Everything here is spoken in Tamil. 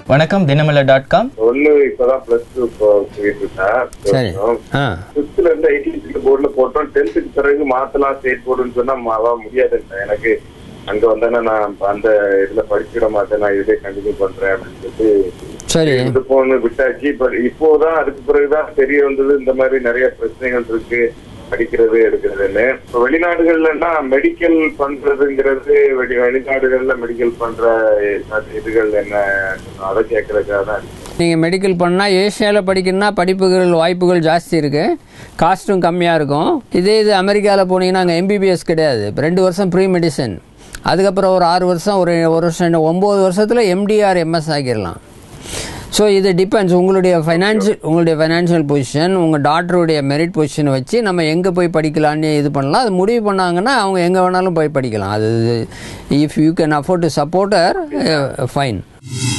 வணக்கம் தினமலர் டாட் காம் ஒண்ணு இப்பதான் பிளஸ் டூ போயிட்டு இருக்கேன் சரி ஆ ஃபிஃப்த்ல இருந்து எயிட்டீன் போர்டுல போட்டோம் டென்த்துக்கு பிறகு மாத்தலாம் ஸ்டேட் போர்டுன்னு சொன்னா மாவா முடியாதுங்க எனக்கு அங்க வந்தானே நான் அந்த இதுல படிச்சிட மாட்டேன் நான் இதே கண்டினியூ பண்றேன் அப்படின்னு சொல்லிட்டு சரி இது போன்னு விட்டாச்சு இப்ப இப்போதான் அதுக்கு பிறகுதான் தெரிய வந்தது இந்த மாதிரி நிறைய பிரச்சனைகள் இருக்கு படிக்கிறது எடுக்கிறதுன்னு இப்ப வெளிநாடுகள்லன்னா மெடிக்கல் பண்றதுங்கிறது வெளி வெளிநாடுகள்ல மெடிக்கல் பண்ற இதுகள் என்ன அதை கேட்கறதுக்காக தான் இருக்கு. நீங்கள் மெடிக்கல் பண்ணால் ஏஷியாவில் படிக்கணும்னா படிப்புகள் வாய்ப்புகள் ஜாஸ்தி இருக்குது காஸ்ட்டும் கம்மியாக இருக்கும் இதே இது அமெரிக்காவில் போனீங்கன்னா அங்கே எம்பிபிஎஸ் கிடையாது இப்போ ரெண்டு வருஷம் ப்ரீ மெடிசன் அதுக்கப்புறம் ஒரு ஆறு வருஷம் ஒரு ஒரு வருஷம் இன்னும் ஒம்பது வருஷத்தில் எம்டிஆர் எம்எஸ் ஆக்கிடலாம் ஸோ இது டிபெண்ட்ஸ் உங்களுடைய ஃபைனான்ஷியல் உங்களுடைய ஃபைனான்ஷியல் பொசிஷன் உங்கள் டாக்டருடைய மெரிட் பொசிஷனை வச்சு நம்ம எங்கே போய் படிக்கலான்னு இது பண்ணலாம் அது முடிவு பண்ணாங்கன்னா அவங்க எங்கே வேணாலும் போய் படிக்கலாம் அது if you can afford to supporter fine